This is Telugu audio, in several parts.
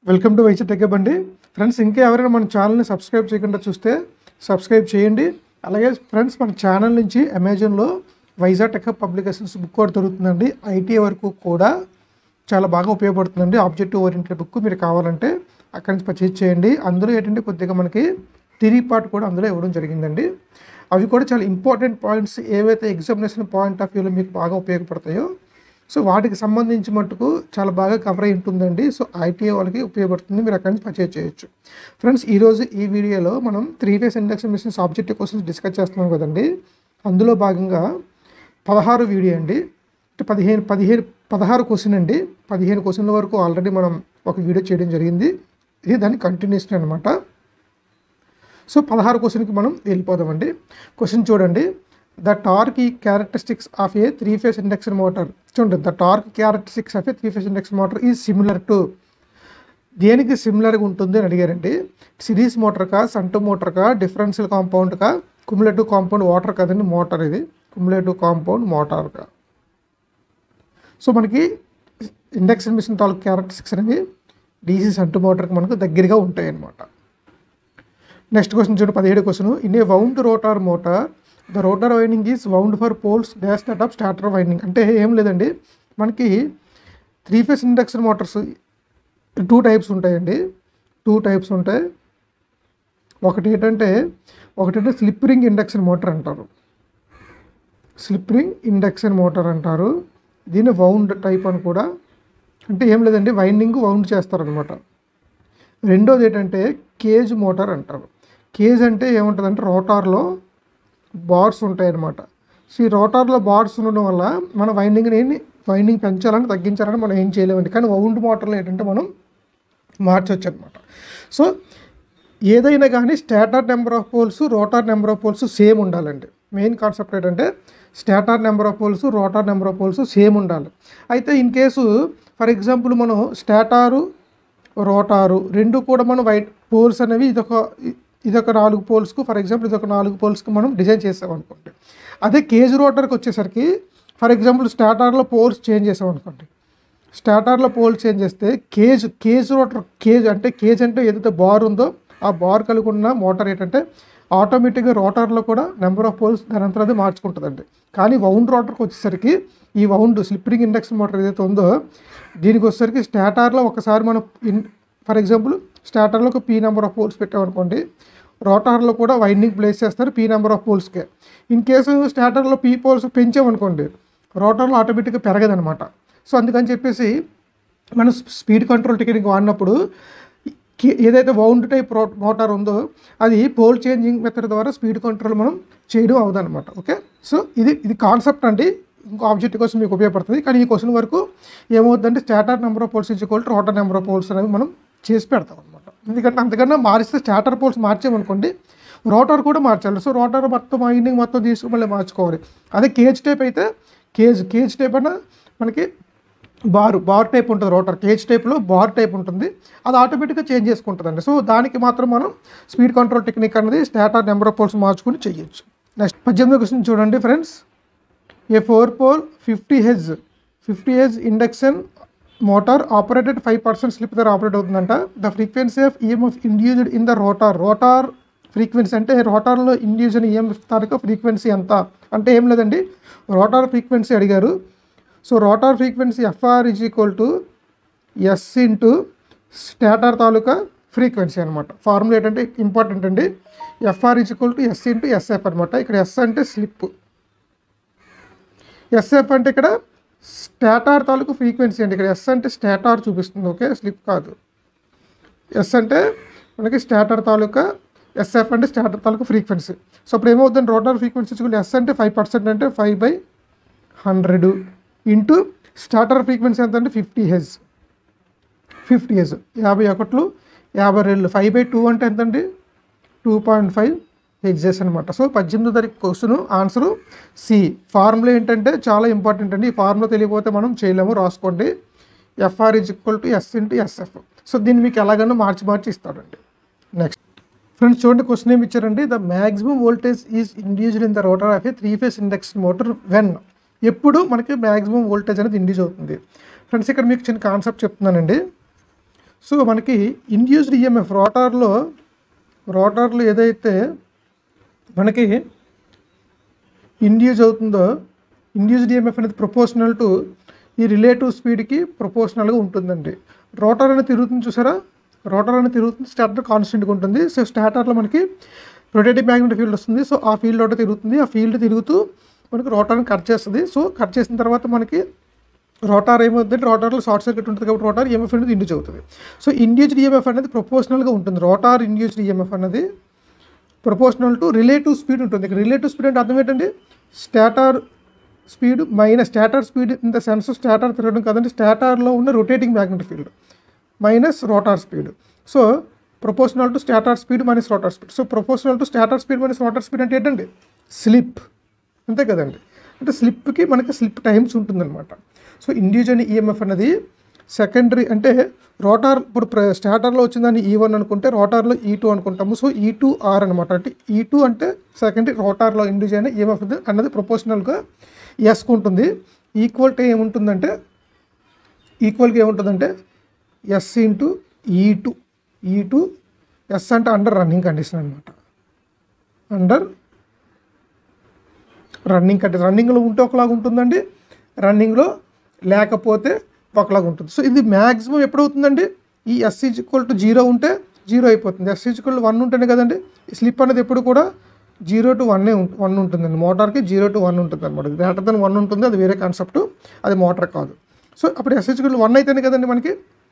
వెల్కమ్ టు వైద్య టెక్ అండి ఫ్రెండ్స్ ఇంకా ఎవరైనా మన ఛానల్ని సబ్స్క్రైబ్ చేయకుండా చూస్తే సబ్స్క్రైబ్ చేయండి అలాగే ఫ్రెండ్స్ మన ఛానల్ నుంచి అమెజాన్లో వైజాగ్ టెక్ పబ్లికేషన్స్ బుక్ కూడా దొరుకుతుందండి ఐటీ వరకు కూడా చాలా బాగా ఉపయోగపడుతుందండి ఆబ్జెక్టివ్ ఓరియంటెడ్ బుక్ మీరు కావాలంటే అక్కడి నుంచి పర్చేజ్ చేయండి అందులో ఏంటంటే కొద్దిగా మనకి థిరీ పార్ట్ కూడా అందులో ఇవ్వడం జరిగిందండి అవి కూడా చాలా ఇంపార్టెంట్ పాయింట్స్ ఏవైతే ఎగ్జామినేషన్ పాయింట్ ఆఫ్ వ్యూలో మీకు బాగా ఉపయోగపడతాయో సో వాటికి సంబంధించి మటుకు చాలా బాగా కవర్ అయి ఉంటుందండి సో ఐటీఐ వాళ్ళకి ఉపయోగపడుతుంది మీరు అక్కడి నుంచి పర్చేజ్ చేయొచ్చు ఫ్రెండ్స్ ఈరోజు ఈ వీడియోలో మనం three phase induction machines objective questions discuss చేస్తున్నాం కదండి అందులో భాగంగా పదహారు వీడియో అండి అంటే పదిహేను పదిహేను పదహారు క్వశ్చన్ అండి పదిహేను క్వశ్చన్ల వరకు ఆల్రెడీ మనం ఒక వీడియో చేయడం జరిగింది ఇది దాని కంటిన్యూషన్ అనమాట సో పదహారు క్వశ్చన్కి మనం వెళ్ళిపోదామండి క్వశ్చన్ చూడండి ద టార్క్ ఈ characteristics of a three phase induction motor చూడండి the torque characteristics of a three phase induction motor is similar to దేనికి సిమిలర్గా ఉంటుంది అని అడిగారండి సిరీస్ మోటార్కా సంటు మోటార్కా డిఫరెన్షియల్ కాంపౌండ్కా కుములేటివ్ కాంపౌండ్ వాటర్ కదండి మోటార్ ఇది కుములేటివ్ కాంపౌండ్ మోటార్గా సో మనకి ఇండక్షన్ మిషన్ తాలూకు క్యారెక్టరిస్టిక్స్ అనేవి డీసీ సంటు మోటార్కి మనకు దగ్గరగా ఉంటాయి అన్నమాట నెక్స్ట్ క్వశ్చన్ చూడండి పదిహేడు question in a wound rotor motor the rotor winding is wound for poles dash that of starter winding అంటే ఏం లేదండి మనకి three phase induction motors two types ఉంటాయండి టూ టైప్స్ ఉంటాయి ఒకటి ఏంటంటే ఒకటంటే స్లిప్ రింగ్ ఇండక్షన్ మోటార్ అంటారు స్లిప్ రింగ్ ఇండక్షన్ మోటార్ అంటారు దీన్ని వౌండ్ టైప్ అని కూడా అంటే ఏం లేదండి వైండింగ్ వౌండ్ చేస్తారనమాట రెండోది ఏంటంటే కేజ్ మోటార్ అంటారు కేజ్ అంటే ఏముంటుందంటే రోటార్లో బార్స్ ఉంటాయి అన్నమాట సో ఈ రోటార్లో బార్స్ ఉండడం వల్ల మన వైండింగ్ని వైండింగ్ పెంచాలని తగ్గించాలని మనం ఏం చేయలేమండి కానీ వౌండ్ మోటార్లో ఏంటంటే మనం మార్చవచ్చు అనమాట సో ఏదైనా కానీ stator number of poles rotor number of poles same ఉండాలండి మెయిన్ కాన్సెప్ట్ ఏంటంటే stator number of poles rotor number of poles same ఉండాలి అయితే ఇన్ కేసు ఫర్ ఎగ్జాంపుల్ మనం స్టాటారు రోటారు రెండు కూడా మనం వైట్ పోల్స్ అనేవి ఇదొక ఇదొక నాలుగు పోల్స్కు ఫర్ ఎగ్జాంపుల్ ఇదొక నాలుగు పోల్స్కి మనం డిజైన్ చేసాం అనుకోండి అదే కేజ్ రోటర్కి వచ్చేసరికి ఫర్ ఎగ్జాంపుల్ స్టాటార్లో పోల్స్ చేంజ్ చేసాం అనుకోండి స్టాటార్లో పోల్స్ చేంజ్ చేస్తే కేజ్ కేజ్ రోటర్ కేజ్ అంటే కేజ్ అంటే ఏదైతే బార్ ఉందో ఆ బార్ కలిగి ఉన్న మోటార్ ఏంటంటే ఆటోమేటిక్గా రోటర్లో కూడా నెంబర్ ఆఫ్ పోల్స్ దాని అంతా అది మార్చుకుంటుందండి కానీ వౌండ్ రోటర్కి వచ్చేసరికి ఈ వౌండ్ స్లిప్పరింగ్ ఇండక్షన్ మోటార్ ఏదైతే ఉందో దీనికి వచ్చేసరికి స్టాటార్లో ఒకసారి మనం ఇన్ ఫర్ ఎగ్జాంపుల్ స్టార్టర్లో ఒక పీ నెంబర్ ఆఫ్ పోల్స్ పెట్టామనుకోండి రోటార్లో కూడా వైండింగ్ ప్లేస్ చేస్తారు పీ నెంబర్ ఆఫ్ పోల్స్కే ఇన్ కేసు స్టార్టర్లో పీ పోల్స్ పెంచామనుకోండి రోటార్లో ఆటోమేటిక్గా పెరగదనమాట సో అందుకని చెప్పేసి మనం స్పీడ్ కంట్రోల్ టెక్నిక్ వాడినప్పుడు కి- ఏదైతే వౌండ్ టైప్ రో మోటార్ ఉందో అది పోల్ చేంజింగ్ మెథడ్ ద్వారా స్పీడ్ కంట్రోల్ మనం చేయడం అవుదన్నమాట ఓకే సో ఇది ఇది కాన్సెప్ట్ అండి ఇంకో ఆబ్జెక్ట్ కోసం మీకు ఉపయోగపడుతుంది కానీ ఈ క్వశ్చన్ వరకు ఏమవుతుందంటే stator number of poles equal to rotor number of poles అనేవి మనం చేసి పెడతాం అనమాట ఎందుకంటే అంతకన్నా మారిస్తే స్టాటర్ పోల్స్ మార్చామనుకోండి రోటర్ కూడా మార్చాలి సో రోటర్ మొత్తం వైండింగ్ మొత్తం తీసుకుని మళ్ళీ మార్చుకోవాలి అదే కేజ్ టైప్ అయితే కేజ్ కేజ్ టైప్ అన్న మనకి బార్ బార్ టైప్ ఉంటుంది రోటర్ కేజ్ టైప్లో బార్ టైప్ ఉంటుంది అది ఆటోమేటిక్గా చేంజ్ చేసుకుంటుందండి సో దానికి మాత్రం మనం స్పీడ్ కంట్రోల్ టెక్నిక్ అనేది స్టాటర్ నెంబర్ ఆఫ్ పోల్స్ మార్చుకుని చేయొచ్చు నెక్స్ట్ పద్దెనిమిది క్వశ్చన్ చూడండి ఫ్రెండ్స్ ఏ four pole fifty he's fifty he's induction motor operated five percent slip ధర ఆపరేట్ అవుతుందంట the frequency of EMF induced in the rotor rotor frequency అంటే రోటార్లో ఇండ్యూజ్డ్ ఈఎంఎఫ్ తాలూకా ఫ్రీక్వెన్సీ ఎంత అంటే ఏం లేదండి రోటార్ ఫ్రీక్వెన్సీ అడిగారు so rotor frequency FR is equal to S into stator తాలూకా ఫ్రీక్వెన్సీ అనమాట ఫార్ములా ఏంటంటే ఇంపార్టెంట్ అండి FR is equal to S into SF అనమాట ఇక్కడ ఎస్ అంటే స్లిప్ ఎస్ఎఫ్ అంటే ఇక్కడ స్టాటార్ తాలూకు ఫ్రీక్వెన్సీ అండి ఇక్కడ ఎస్ అంటే స్టాటార్ చూపిస్తుంది ఓకే స్లిప్ కాదు ఎస్ అంటే మనకి స్టాటర్ తాలూకా ఎస్ఎఫ్ అంటే స్టాటర్ తాలూకా ఫ్రీక్వెన్సీ సో ఇప్పుడు ఏమవుతుంది రోటర్ ఫ్రీక్వెన్సీ ఎస్ అంటే ఫైవ్ పర్సెంట్ అంటే five by hundred into starter frequency ఎంత అంటే ఫిఫ్టీ హెజ్ ఫిఫ్టీ హెజ్ యాభై ఒకట్లు యాభై రెండు ఫైవ్ బై టూ అంటే ఎంత అండి టూ పాయింట్ ఫైవ్ హెడ్జెస్ అనమాట సో పద్దెనిమిదో తారీఖు క్వశ్చన్ ఆన్సరు సి ఫార్ములా ఏంటంటే చాలా ఇంపార్టెంట్ అండి ఈ ఫార్ములా తెలియకపోతే మనం చేయలేము రాసుకోండి FR is equal to S into SF so దీన్ని మీకు ఎలాగైనా మార్చి మార్చి ఇస్తాడండి నెక్స్ట్ ఫ్రెండ్స్ చూడండి క్వశ్చన్ ఏమి ఇచ్చారండి the maximum voltage is induced in the rotor of a three phase induction motor when ఎప్పుడు మనకి మ్యాక్సిమం వోల్టేజ్ అనేది ఇండ్యూజ్ అవుతుంది ఫ్రెండ్స్ ఇక్కడ మీకు చిన్న కాన్సెప్ట్ చెప్తున్నానండి సో మనకి ఇండ్యూస్డ్ ఈఎంఎఫ్ రోటార్లో రోటార్లో ఏదైతే మనకి ఇండ్యూస్ అవుతుందో ఇండ్యూస్డ్ ఈఎంఎఫ్ అనేది ప్రపోర్షనల్ టు ఈ రిలేటివ్ స్పీడ్కి ప్రపోర్షనల్గా ఉంటుందండి రోటర్ అనేది తిరుగుతుంది చూసారా రోటర్ అనేది తిరుగుతుంది స్టార్టర్ కాన్స్టెంట్గా ఉంటుంది సో స్టార్టర్లో మనకి రొటేటివ్ మ్యాగ్నెటిక్ ఫీల్డ్ వస్తుంది సో ఆ ఫీల్డ్ ఒకటి తిరుగుతుంది ఆ ఫీల్డ్ తిరుగుతూ మనకి రోటర్ని కట్ చేస్తుంది సో కట్ చేసిన తర్వాత మనకి రోటార్ ఏమవుతుంది రోటార్లో షార్ట్ సర్క్యూట్ ఉంటుంది కాబట్టి రోటార్ ఈఎంఎఫ్ అనేది ఇండ్యూస్ అవుతుంది సో ఇండ్యూస్డ్ ఈఎంఎఫ్ అనేది ప్రపోర్షనల్గా ఉంటుంది రోటార్ ఇండ్యూస్డ్ ఈఎంఎఫ్ అనేది ప్రపోర్షనల్ టు రిలేటివ్ స్పీడ్ ఉంటుంది ఇక్కడ రిలేటివ్ స్పీడ్ అంటే అర్థం ఏంటండి stator speed minus stator speed in the sense stator తిరగడం కదండి స్టాటార్లో ఉన్న rotating magnetic field minus rotor speed so proportional to stator speed minus rotor speed so proportional to stator speed minus rotor speed అంటే ఏంటండి స్లిప్ అంతే కదండి అంటే స్లిప్కి మనకి స్లిప్ టైమ్స్ ఉంటుందన్నమాట సో ఇండివిజువల్ ఈఎంఎఫ్ అనేది సెకండరీ అంటే రోటార్ ఇప్పుడు ప్ర- స్టార్టర్లో వచ్చిందని ఈ వన్ అనుకుంటే రోటార్లో ఈ టూ అనుకుంటాము సో ఈ టూ ఆర్ అనమాట అంటే ఈ టూ అంటే సెకండరీ రోటార్లో ఇండివిజువల్ ఈఎంఎఫ్ అన్నది ప్రపోర్షనల్గా ఎస్కు ఉంటుంది ఈక్వల్ టు ఏముంటుందంటే ఈక్వల్గా ఏముంటుందంటే S into E two E two S అంటే అండర్ రన్నింగ్ కండిషన్ అనమాట అండర్ రన్నింగ్ కంటే రన్నింగ్లో ఉంటే ఒకలాగా ఉంటుందండి రన్నింగ్లో లేకపోతే ఒకలాగా ఉంటుంది సో ఇది మ్యాక్సిమం ఎప్పుడవుతుందండి ఈ ఎస్ ఈక్వల్ టు జీరో ఉంటే జీరో అయిపోతుంది ఎస్ ఈక్వల్ టు వన్ ఉంటేనే కదండి స్లిప్ అనేది ఎప్పుడు కూడా జీరో టు వన్ వన్ ఉంటుందండి మోటార్కి జీరో టు వన్ ఉంటుంది అనమాట గ్రేటర్ దెన్ వన్ ఉంటుంది అది వేరే కాన్సెప్ట్ అది మోటార్ కాదు సో అప్పుడు ఎస్ ఈక్వల్ వన్ అయితేనే కదండి మనకి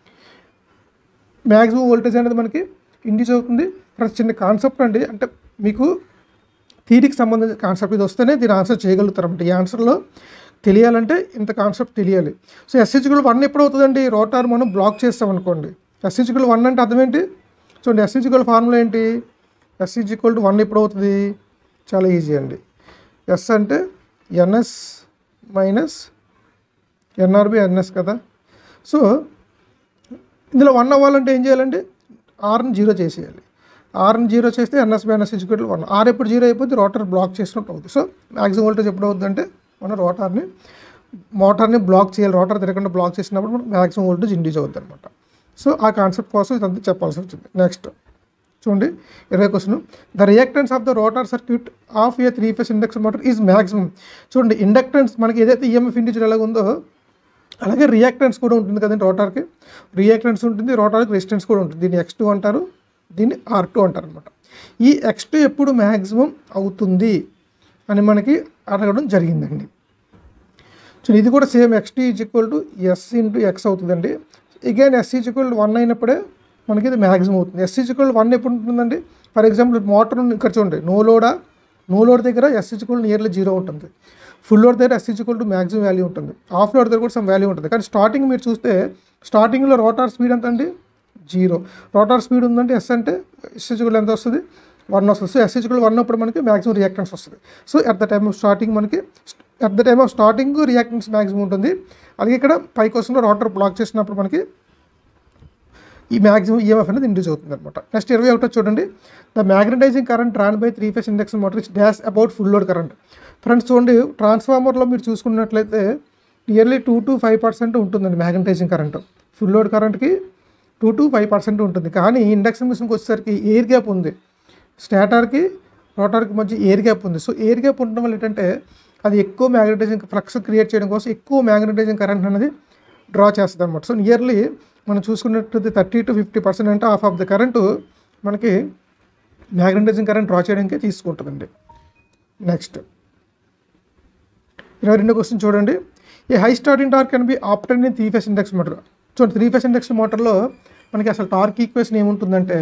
మ్యాక్సిమం వోల్టేజ్ అనేది మనకి ఇండ్యూస్ అవుతుంది ప్రతి చిన్న కాన్సెప్ట్ అండి అంటే మీకు థీరీకి సంబంధించిన కాన్సెప్ట్ ఇది వస్తేనే దీని ఆన్సర్ చేయగలుగుతారు అంటే ఈ ఆన్సర్లో తెలియాలంటే ఇంత కాన్సెప్ట్ తెలియాలి సో ఎస్హెచ్గుల్ వన్ ఎప్పుడు అవుతుందండి రోటార్ మనం బ్లాక్ చేస్తాం అనుకోండి ఎస్హెచ్గుల్ వన్ అంటే అర్థం ఏంటి చూడండి ఎస్హెచ్గుల్ ఫార్ములా ఏంటి ఎస్హెచ్ ఈక్వల్ టు వన్ ఎప్పుడు అవుతుంది చాలా ఈజీ అండి ఎస్ అంటే ఎన్ఎస్ మైనస్ ఎన్ఆర్బి ఎన్ఎస్ కదా సో ఇందులో వన్ అవ్వాలంటే ఏం చేయాలండి ఆర్ని జీరో చేసేయాలి ఆర్ని జీరో చేస్తే NS NS equal one R ఎప్పుడు జీరో అయిపోతే రోటర్ బ్లాక్ చేసినట్టు అవుతుంది సో మ్యాక్సిమం వోల్టేజ్ ఎప్పుడు అవుతుందంటే మనం రోటార్ని మోటార్ని బ్లాక్ చేయాలి రోటర్ తిరగకుండా బ్లాక్ చేసినప్పుడు మనకు మ్యాక్సిమం వోల్టేజ్ ఇండ్యూస్ అవుతుంది అనమాట సో ఆ కాన్సెప్ట్ కోసం ఇదంతా చెప్పాల్సి వచ్చింది నెక్స్ట్ చూడండి ఇరవై question the reactance of the rotor circuit of a three phase induction motor is maximum చూడండి ఇండక్టెన్స్ మనకి ఏదైతే ఈఎంఎఫ్ ఇండివిజువల్ ఎలాగ ఉందో అలాగే రియాక్టెన్స్ కూడా ఉంటుంది కదండి రోటార్కి రియాక్టెన్స్ ఉంటుంది రోటార్కి రెసిస్టెన్స్ కూడా ఉంటుంది దీన్ని ఎక్స్ టూ అంటారు దీన్ని ఆర్ టూ అంటారు అనమాట ఈ ఎక్స్ టూ ఎప్పుడు మ్యాక్సిమం అవుతుంది అని మనకి అడగడం జరిగిందండి సో ఇది కూడా same X T is equal to S into X అవుతుందండి again S is equal to one అయినప్పుడే మనకి ఇది మ్యాక్సిమం అవుతుంది ఎస్ ఈజ్ ఈక్వల్ వన్ ఎప్పుడు ఉంటుందండి ఫర్ ఎగ్జాంపుల్ మోటార్ ఇక్కడ చూడండి నో లోడా నో లోడ్ దగ్గర S is equal nearly zero ఉంటుంది ఫుల్ లోడ్ దగ్గర S is equal to maximum value ఉంటుంది ఆఫ్ లోడ్ దగ్గర కూడా సమ్ వాల్యూ ఉంటుంది కానీ స్టార్టింగ్ మీరు చూస్తే స్టార్టింగ్లో రోటార్ స్పీడ్ ఎంత అండి జీరో రోటార్ స్పీడ్ ఉందంటే ఎస్ అంటే ఎస్ ఈక్వల్ ఎంత వస్తుంది వన్ వస్తుంది సో ఎస్ ఈక్వల్ వన్ అప్పుడు మనకి మ్యాక్సిమం రియాక్టెన్స్ వస్తుంది so at the time of starting మనకి at the time of starting reactance maximum ఉంటుంది అలాగే ఇక్కడ పై క్వశ్చన్లో రోటర్ బ్లాక్ చేసినప్పుడు మనకి ఈ మ్యాక్సిమం ఈఎంఎఫ్ అనేది ఇండ్యూస్ అవుతుంది అనమాట నెక్స్ట్ ఇరవై ఒకటో చూడండి the magnetising current drawn by three phase induction motor is dash about full load current friends చూడండి ట్రాన్స్ఫార్మర్లో మీరు చూసుకున్నట్లయితే nearly two to five percent ఉంటుందండి మ్యాగ్నటైజింగ్ కరెంట్ ఫుల్ లోడ్ కరెంట్కి టూ టు ఫైవ్ పర్సెంట్ ఉంటుంది కానీ ఇండక్షన్ మిషన్కి వచ్చేసరికి ఎయిర్ గ్యాప్ ఉంది స్టాటార్కి రోటార్కి మధ్య ఎయిర్ గ్యాప్ ఉంది సో ఎయిర్ గ్యాప్ ఉండడం వల్ల ఏంటంటే అది ఎక్కువ మ్యాగ్నటైజింగ్ ఫ్లక్స్ క్రియేట్ చేయడం కోసం ఎక్కువ మ్యాగ్నటైజింగ్ కరెంట్ అనేది డ్రా చేస్తుంది అనమాట సో నియర్లీ మనం చూసుకున్నట్లయితే థర్టీ టు ఫిఫ్టీ పర్సెంట్ అంటే హాఫ్ ఆఫ్ ద కరెంటు మనకి మ్యాగ్నటైజింగ్ కరెంట్ డ్రా చేయడానికి తీసుకుంటుందండి నెక్స్ట్ ఇరవై రెండో క్వశ్చన్ చూడండి ఈ high starting torque can be obtained in three phase induction motor చూడండి త్రీ ఫేస్ ఇండక్షన్ మోటార్లో మనకి అసలు టార్క్ ఈక్వేషన్ ఏముంటుందంటే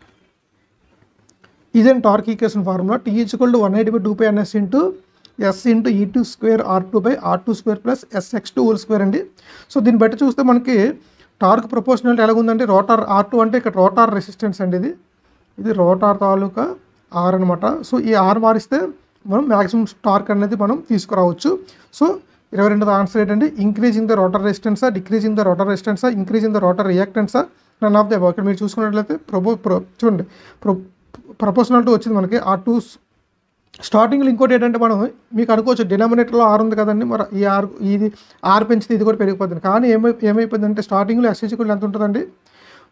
ఇదేం torque equation formula T equal to one eighty by two pi NS into S into E two square R two by R two square plus SX two whole square అండి సో దీన్ని బట్టి చూస్తే మనకి టార్క్ ప్రపోర్షనల్ ఎలాగుందంటే రోటార్ ఆర్ టూ అంటే ఇక్కడ రోటార్ రెసిస్టెన్స్ అండి ఇది ఇది రోటార్ తాలూకా ఆర్ అనమాట సో ఈ ఆర్ మారిస్తే మనం మ్యాక్సిమం టార్క్ అనేది మనం తీసుకురావచ్చు సో ఇరవై రెండో ఆన్సర్ ఏంటంటే ఇంక్రీజింగ్ ద రోటర్ రెసిస్టెన్సా డిక్రీజింగ్ ద రోటర్ రెసిస్టెన్సా ఇంక్రీజింగ్ ద రోటర్ రియాక్టెన్సా నన్ ఆఫ్ ద అబౌవ్ ఇక్కడ మీరు చూసుకున్నట్లయితే ప్రొపో ప్రో చూడండి ప్రొ ప్రపోర్షనల్ టు వచ్చింది మనకి ఆ టూ స్టార్టింగ్లో ఇంకోటి ఏంటంటే మనం మీకు అనుకోవచ్చు డినామినేటర్లో ఆర్ ఉంది కదండి మరి ఈ ఆర్ ఇది ఆర్ పెంచితే ఇది కూడా పెరిగిపోతుంది కానీ ఏమై ఏమైపోయిందంటే స్టార్టింగ్లో ఎస్ఎస్సి కూడా ఎంత ఉంటుందండి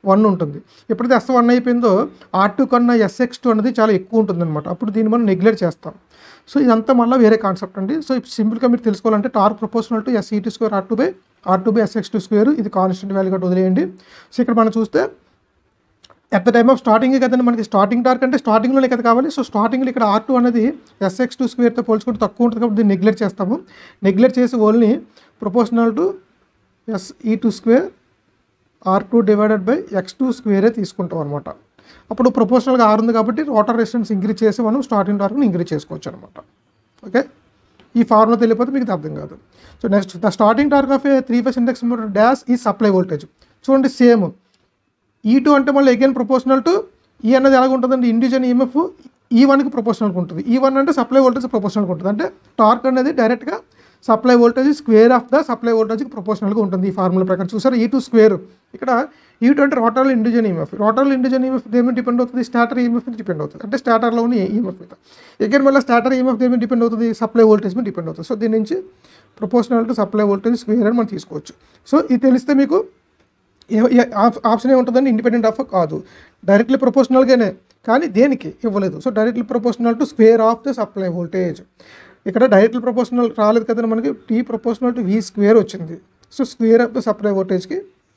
వన్ ఉంటుంది ఎప్పుడైతే ఎస్ వన్ అయిపోయిందో ఆర్ టూ కన్నా ఎస్ఎక్స్ టూ అనేది చాలా ఎక్కువ ఉంటుంది అనమాట అప్పుడు దీన్ని మనం నెగ్లెక్ట్ చేస్తాం సో ఇదంతా మళ్ళీ వేరే కాన్సెప్ట్ అండి సో ఇప్పుడు సింపుల్గా మీరు తెలుసుకోవాలంటే torque proportional to SE two square R two by R two by SX two square ఇది కాన్స్టెంట్ వాల్యూ కూడా వదిలేయండి సో ఇక్కడ మనం చూస్తే at the time of starting కదండి మనకి స్టార్టింగ్ టార్క్ అంటే స్టార్టింగ్లోనే కదా కావాలి సో స్టార్టింగ్లో ఇక్కడ ఆర్ టూ అనేది ఎస్ఎక్స్ టూ స్క్వేర్తో పోల్చుకుంటే తక్కువ ఉంటుంది కాబట్టి దీన్ని నెగ్లెక్ట్ చేస్తాము నెగ్లెక్ట్ చేసి only proportional to S E two square R two divided by X two స్క్వేరే తీసుకుంటాం అనమాట అప్పుడు ప్రపోర్షనల్గా ఆర్ ఉంది కాబట్టి వాటర్ రెసిస్టెన్స్ ఇంక్రీజ్ చేసి మనం స్టార్టింగ్ టార్క్ని ఇంక్రీజ్ చేసుకోవచ్చు అనమాట ఓకే ఈ ఫార్ములా తెలియకపోతే మీకు ఇది అర్థం కాదు so next the starting torque of a three phase induction motor dash ఈ సప్లై వోల్టేజ్ చూడండి సేమ్ ఈ టూ అంటే మళ్ళీ అగైన్ ప్రపోర్షనల్ టు ఈ అన్నది ఎలాగ ఉంటుందండి ఇండివిజువల్ ఈఎంఎఫ్ ఈ వన్కి ప్రపోర్షనల్గా ఉంటుంది ఈ వన్ అంటే సప్లై వోల్టేజ్ ప్రపోర్షనల్గా ఉంటుంది అంటే టార్క్ అనేది డైరెక్ట్గా supply voltage square of the supply వోల్టేజ్కి ప్రపోర్షనల్గా ఉంటుంది ఈ ఫార్ములా ప్రకారం చూసారు ఈ టూ స్క్వేర్ ఇక్కడ ఈ టూ అంటే రోటర్ల్ ఇండివిజువల్ ఈఎంఎఫ్ రోటర్ల్ ఇండివిజువల్ ఈఎంఎఫ్ దేని డిపెండ్ అవుతుంది స్టార్టర్ ఈఎంఎఫ్ మీద డిపెండ్ అవుతుంది అంటే స్టార్టర్లోని ఈఎంఎఫ్ మీద అగైన్ మళ్ళీ స్టార్టర్ ఈఎంఎఫ్ దేని మీద డిపెండ్ అవుతుంది సప్లై వోల్టేజ్ మీద డిపెండ్ అవుతుంది సో దీని నుంచి proportional to supply voltage square అని మనం తీసుకోవచ్చు సో ఇది తెలిస్తే మీకు ఏ- ఏ- ఆప్- ఆప్షన్ ఏముంటుందండి ఇండిపెండెంట్ ఆఫ్ కాదు డైరెక్ట్లీ ప్రపోర్షనల్గానే కానీ దేనికి ఇవ్వలేదు సో directly proportional to square of the supply voltage ఇక్కడ డైరెక్ట్లీ ప్రపోర్షనల్ రాలేదు కదండి మనకి T proportional to V square వచ్చింది so square of the supply వోల్టేజ్కి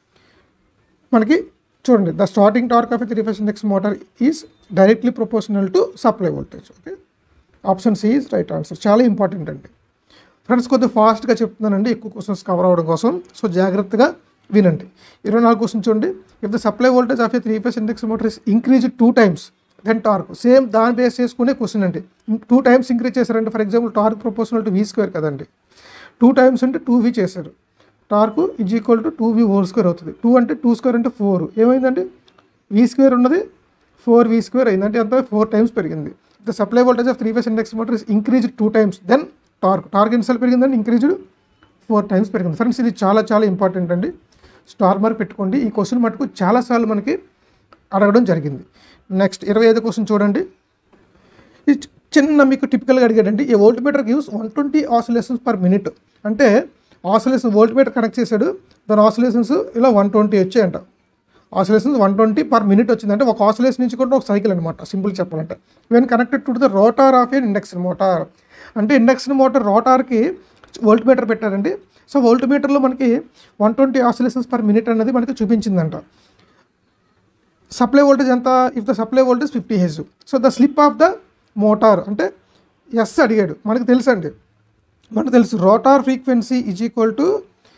మనకి చూడండి the starting torque of three phase index motor is directly proportional to supply voltage okay option C is right answer చాలా ఇంపార్టెంట్ అండి ఫ్రెండ్స్ కొద్దిగా ఫాస్ట్గా చెప్తున్నానండి ఎక్కువ క్వశ్చన్స్ కవర్ అవ్వడం కోసం సో జాగ్రత్తగా వినండి ఇరవై నాలుగు క్వశ్చన్ చూడండి if the supply voltage of a three phase index motor is increase two times then torque same దాన్ని బేస్ చేసుకునే క్వశ్చన్ అండి టూ టైమ్స్ ఇంక్రీజ్ చేశారంటే for example torque proportional to V square కదండి టూ టైమ్స్ అంటే టూ వి చేశారు torque is equal to two V whole square అవుతుంది టూ అంటే టూ స్క్వేర్ అంటే ఫోర్ ఏమైందండి వి స్క్వేర్ ఉన్నది ఫోర్ వి స్క్వేర్ అయింది అంటే ఎంత ఫోర్ టైమ్స్ పెరిగింది the supply voltage of three phase index motor is increase two times then torque torque ఎన్నిసార్లు పెరిగిందండి ఇంక్రీజ్డ్ ఫోర్ టైమ్స్ పెరిగింది ఫ్రెండ్స్ ఇది చాలా చాలా ఇంపార్టెంట్ అండి స్టార్ మార్క్ పెట్టుకోండి ఈ క్వశ్చన్ మటుకు చాలాసార్లు మనకి అడగడం జరిగింది నెక్స్ట్ ఇరవై ఐదు క్వశ్చన్ చూడండి ఇది చి- చిన్న మీకు టిపికల్గా అడిగాడండి ఈ voltmeter gives one twenty oscillations per minute అంటే ఆసిలేషన్ వోల్ట్ మీటర్ కనెక్ట్ చేశాడు దాని ఆసిలేషన్స్ ఇలా వన్ ట్వంటీ వచ్చాయంట oscillations one twenty per minute వచ్చింది అంటే ఒక ఆసిలేషన్ నుంచి కూడా ఒక సైకిల్ అనమాట సింపుల్ చెప్పాలంటే when connected to the rotor of an induction motor అంటే ఇండక్షన్ మోటార్ రోటార్కి వోల్ట్ మీటర్ పెట్టారండి సో వోల్ట్ మీటర్లో మనకి one twenty oscillations per minute అనేది మనకి చూపించిందంట సప్లై వోల్టేజ్ ఎంత if the supply voltage fifty హెజ్ so the slip of the motor అంటే ఎస్ అడిగాడు మనకు తెలుసు అండి మనకు తెలుసు rotor frequency is equal to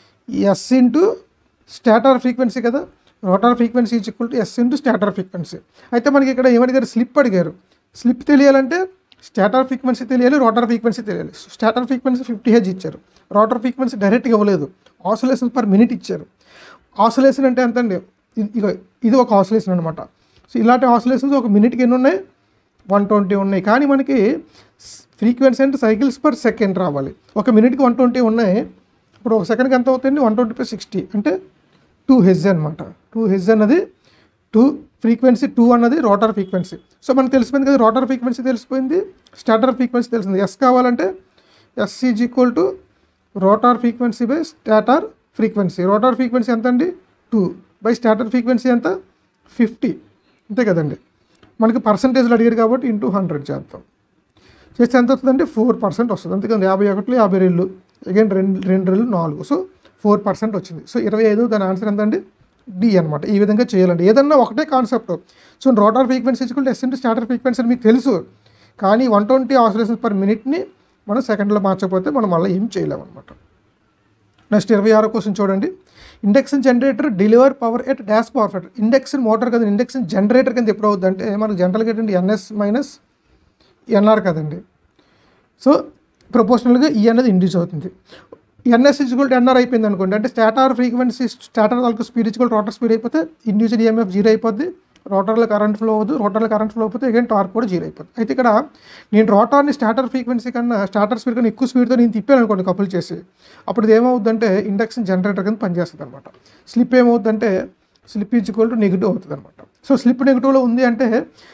S into stator frequency కదా rotor frequency is equal to S into stator frequency అయితే మనకి ఇక్కడ ఏమడిగారు స్లిప్ అడిగారు స్లిప్ తెలియాలంటే స్టాటర్ ఫ్రీక్వెన్సీ తెలియాలి రోటార్ ఫ్రీక్వెన్సీ తెలియాలి స్టాటర్ ఫ్రీక్వెన్సీ ఫిఫ్టీ హెజ్ ఇచ్చారు రోటార్ ఫ్రీక్వెన్సీ డైరెక్ట్గా ఇవ్వలేదు ఆసోలేషన్ పర్ మినిట్ ఇచ్చారు ఆసోలేషన్ అంటే ఎంత అండి ఇది- ఇగో ఇది ఒక ఆసోలేషన్ అనమాట సో ఇలాంటి ఆసోలేషన్స్ ఒక మినిట్కి ఎన్ని ఉన్నాయి వన్ ట్వంటీ ఉన్నాయి కానీ మనకి ఫ్రీక్వెన్సీ అంటే సైకిల్స్ పర్ సెకండ్ రావాలి ఒక మినిట్కి వన్ ట్వంటీ ఉన్నాయి ఇప్పుడు ఒక సెకండ్కి ఎంత అవుతుంది వన్ ట్వంటీ పై సిక్స్టీ అంటే టూ హెజ్ అనమాట టూ హెజ్ అన్నది టూ ఫ్రీక్వెన్సీ టూ అన్నది రోటర్ ఫ్రీక్వెన్సీ సో మనకు తెలిసిపోయింది కదా రోటర్ ఫ్రీక్వెన్సీ తెలిసిపోయింది స్టాటర్ ఫ్రీక్వెన్సీ తెలిసింది ఎస్ కావాలంటే S is equal to rotor frequency by stator frequency rotor frequency ఎంత అండి టూ బై స్టాటర్ ఫ్రీక్వెన్సీ ఎంత ఫిఫ్టీ అంతే కదండి మనకి పర్సంటేజ్లు అడిగాడు కాబట్టి ఇంటూ హండ్రెడ్ చేద్దాం చేస్తే ఎంత వస్తుందంటే ఫోర్ పర్సెంట్ వస్తుంది అంతేకాదు యాభై ఒకటి యాభై రెండు అగైన్ రెండు రెండు రెండు నాలుగు సో ఫోర్ పర్సెంట్ వచ్చింది సో ఇరవై ఐదు దాని ఆన్సర్ ఎంత అండి డి అనమాట ఈ విధంగా చేయాలండి ఏదన్నా ఒకటే కాన్సెప్ట్ సో రోటార్ ఫ్రీక్వెన్సీ ఇచ్చుకుంటే ఎస్ ఇంటూ స్టార్టర్ ఫ్రీక్వెన్సీ అని మీకు తెలుసు కానీ వన్ ట్వంటీ ఆసిలేషన్స్ పర్ మినిట్ని మనం సెకండ్లో మార్చకపోతే మనం మళ్ళీ ఏం చేయలేము అనమాట నెక్స్ట్ ఇరవై ఆరో క్వశ్చన్ చూడండి induction generator deliver power at dash power factor induction motor కదా ఇండక్షన్ జనరేటర్ కింద ఎప్పుడు అవుద్ది అంటే మనకు జనరల్గా ఏంటంటే ఎన్ఎస్ మైనస్ ఎన్ఆర్ కదండి సో ప్రపోర్షనల్గా ఈ అనేది ఇండ్యూస్ అవుతుంది ఎన్ఎస్ ఇజ్వల్ ఎన్ఆర్ అయిపోయింది అనుకోండి అంటే స్టాటార్ ఫ్రీక్వెన్సీ స్టాటార్ వాళ్ళకి స్పీడ్ ఇజ్వల్ రోటర్ స్పీడ్ అయిపోతే ఇండ్యూస్డ్ ఈఎంఎఫ్ జీరో అయిపోద్ది రోటర్లో కరెంట్ ఫ్లో అవ్వదు రోటర్లో కరెంట్ ఫ్లో అయిపోతే అగైన్ టార్క్ కూడా జీరో అయిపోతుంది అయితే ఇక్కడ నేను రోటార్ని స్టార్టర్ ఫ్రీక్వెన్సీ కన్నా స్టార్టర్ స్పీడ్ కన్నా ఎక్కువ స్పీడ్తో నేను తిప్పాను అనుకోండి కపుల్ చేసి అప్పుడు ఇది ఏమవుద్దంటే ఇండక్షన్ జనరేటర్ కింద పనిచేస్తుంది అనమాట స్లిప్ ఏమవుద్దంటే slip is equal to negative అవుతుంది అనమాట సో స్లిప్ నెగిటివ్లో ఉంది అంటే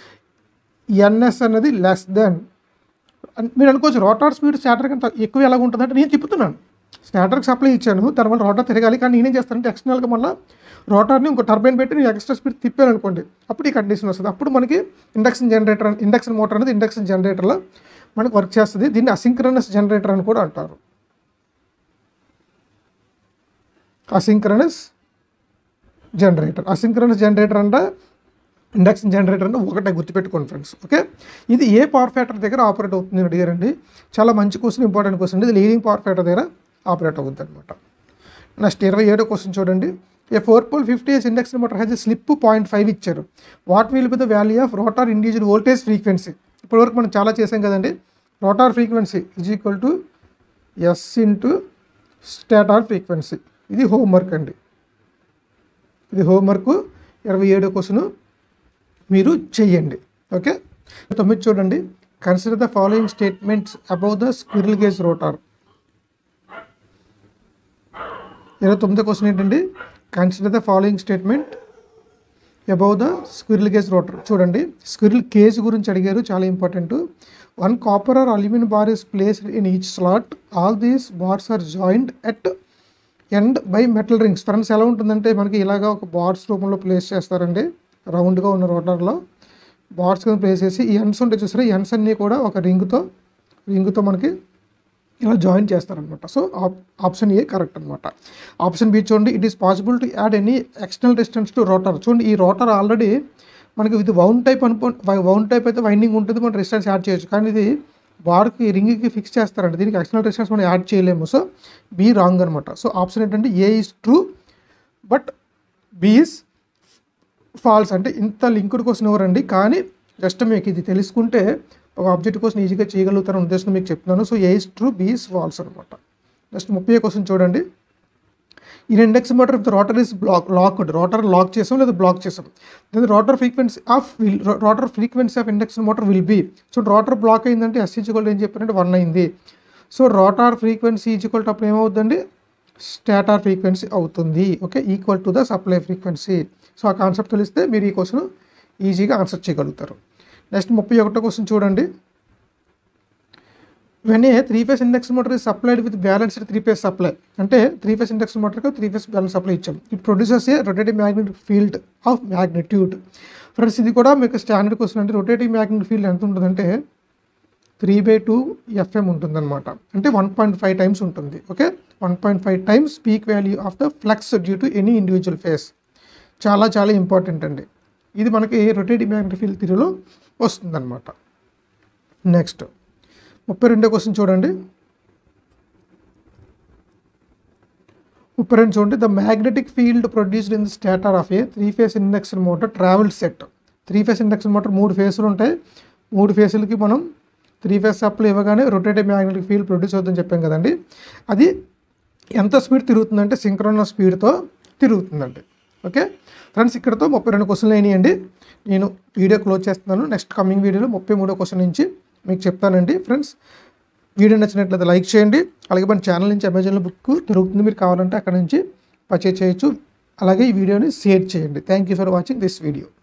ఎన్ఎస్ అనేది లెస్ దెన్ మీరు అనుకోవచ్చు రోటార్ స్పీడ్ స్టార్టర్ కంటే ఎక్కువ ఎలా ఉంటుంది అంటే నేను తిప్పుతున్నాను స్టార్టర్కి సప్లై ఇచ్చాను దానివల్ల రోటర్ తిరగాలి కానీ నేనేం చేస్తానంటే ఎక్స్టర్నల్గా మళ్ళీ రోటర్ని ఇంకో టర్బైన్ పెట్టి నేను ఎక్స్ట్రా స్పీడ్ తిప్పాను అనుకోండి అప్పుడు ఈ కండిషన్ వస్తుంది అప్పుడు మనకి ఇండక్షన్ జనరేటర్ ఇండక్షన్ మోటార్ అనేది ఇండక్షన్ జనరేటర్లో మనకి వర్క్ చేస్తుంది దీన్ని అసింక్రనస్ జనరేటర్ అని కూడా అంటారు అసింక్రనస్ జనరేటర్ అసింక్రనస్ జనరేటర్ అంటే ఇండక్షన్ జనరేటర్ అంటే ఒకటే గుర్తుపెట్టుకోండి ఫ్రెండ్స్ ఓకే ఇది ఏ పవర్ ఫ్యాక్టర్ దగ్గర ఆపరేట్ అవుతుంది అని అడిగారండి చాలా మంచి క్వశ్చన్ ఇంపార్టెంట్ క్వశ్చన్ ఇది లీడింగ్ పవర్ ఫ్యాక్టర్ దగ్గర ఆపరేట్ అవుతుంది అనమాట నెక్స్ట్ ఇరవై ఏడో క్వశ్చన్ చూడండి a four pole fifty S induction motor has slip point five ఇచ్చారు what will be the value of rotor individual voltage frequency ఇప్పటివరకు మనం చాలా చేసాం కదండి rotor frequency is equal to S into stator frequency ఇది హోంవర్క్ అండి ఇది హోంవర్క్ ఇరవై ఏడో క్వశ్చన్ మీరు చెయ్యండి ఓకే తొమ్మిది చూడండి consider the following statements about the squirrel gauge rotor ఇరవై తొమ్మిదో క్వశ్చన్ ఏంటండి consider the following statement above the squirrel gauge rotor చూడండి స్క్విరిల్ కేజ్ గురించి అడిగారు చాలా important one copper or aluminium bar is placed in each slot all these bars are joint at end by metal rings friends ఎలా ఉంటుందంటే మనకి ఇలాగా ఒక బార్స్ రూపంలో ప్లేస్ చేస్తారండి రౌండ్గా ఉన్న రోటర్లో బార్స్ కింద ప్లేస్ చేసి ఈ ఎండ్స్ ఉంటాయి చూసారా ఈ ఎండ్స్ అన్నీ కూడా ఒక రింగ్తో రింగ్తో మనకి ఇలా జాయిన్ చేస్తారనమాట సో ఆప్షన్ ఏ కరెక్ట్ అనమాట ఆప్షన్ బి చూడండి it is possible to add any external distance to rotor చూడండి ఈ రోటర్ ఆల్రెడీ మనకి ఇది వౌండ్ టైప్ అనుకో వౌండ్ టైప్ అయితే వైండింగ్ ఉంటుంది మనం డిస్టెన్స్ యాడ్ చేయొచ్చు కానీ ఇది బార్కి రింగ్కి ఫిక్స్ చేస్తారండి దీనికి ఎక్స్టర్నల్ డిస్టెన్స్ మనం యాడ్ చేయలేము సో బి రాంగ్ అనమాట సో ఆప్షన్ ఏంటంటే A is true but B is false అంటే ఇంత లింక్డ్ క్వశ్చన్ ఎవరండి కానీ జస్ట్ మీకు ఇది తెలుసుకుంటే ఒక ఆబ్జెక్ట్ కోసం ఈజీగా చేయగలుగుతారని ఉద్దేశం మీకు చెప్తున్నాను so A is true B is false అనమాట నెక్స్ట్ ముప్పై క్వశ్చన్ చూడండి ఈ index motor if the rotor is block locked rotor lock చేసాం లేదా బ్లాక్ చేసాం then rotor frequency of will rotor frequency of induction motor will be so rotor block అయిందంటే ఎస్ ఈజ్వల్ ఏం చెప్పారంటే వన్ అయింది సో రోటార్ ఫ్రీక్వెన్సీ ఈజ్వల్ అప్పుడు ఏమవుతుందండి స్టాటార్ ఫ్రీక్వెన్సీ అవుతుంది okay equal to the supply frequency so ఆ కాన్సెప్ట్ తెలిస్తే మీరు ఈ క్వశ్చన్ ఈజీగా ఆన్సర్ చేయగలుగుతారు నెక్స్ట్ ముప్పై ఒకటో క్వశ్చన్ చూడండి when a three phase induction motor is supplied with balanced three phase supply అంటే త్రీ ఫేస్ ఇండక్షన్ మోటార్కి త్రీ ఫేస్ బ్యాలెన్స్ సప్లై ఇచ్చాం it producers a rotating magnetic field of magnitude friends ఇది కూడా మీకు స్టాండర్డ్ క్వశ్చన్ అంటే రొటేటింగ్ మ్యాగ్నెటిక్ ఫీల్డ్ ఎంత ఉంటుందంటే త్రీ బై టూ ఎఫ్ఎం ఉంటుందన్నమాట అంటే వన్ పాయింట్ ఫైవ్ టైమ్స్ ఉంటుంది okay one point five times peak value of the flux due to any individual phase చాలా చాలా ఇంపార్టెంట్ అండి ఇది మనకి రొటేటింగ్ మ్యాగ్నెటిక్ ఫీల్డ్ థిరీలో వస్తుందన్నమాట నెక్స్ట్ ముప్పై రెండో క్వశ్చన్ చూడండి ముప్పై రెండు చూడండి the magnetic field produced in the stator of a three phase induction motor travel set three phase induction motor మూడు ఫేసులు ఉంటాయి మూడు ఫేసులకి మనం త్రీ ఫేస్ సప్లై ఇవ్వగానే రొటేటివ్ మ్యాగ్నెటిక్ ఫీల్డ్ ప్రొడ్యూస్ అవుతుందని చెప్పాం కదండి అది ఎంత స్పీడ్ తిరుగుతుందంటే సింక్రోనస్ స్పీడ్తో తిరుగుతుందండి ఓకే ఫ్రెండ్స్ ఇక్కడతో ముప్పై రెండు క్వశ్చన్లు అయినాయండి నేను వీడియో క్లోజ్ చేస్తున్నాను నెక్స్ట్ కమింగ్ వీడియోలో ముప్పై మూడో క్వశ్చన్ నుంచి మీకు చెప్తానండి ఫ్రెండ్స్ వీడియో నచ్చినట్లయితే లైక్ చేయండి అలాగే మన ఛానల్ నుంచి అమెజాన్లో బుక్ దొరుకుతుంది మీరు కావాలంటే అక్కడ నుంచి పర్చేజ్ చేయొచ్చు అలాగే ఈ వీడియోని షేర్ చేయండి thank you for watching this video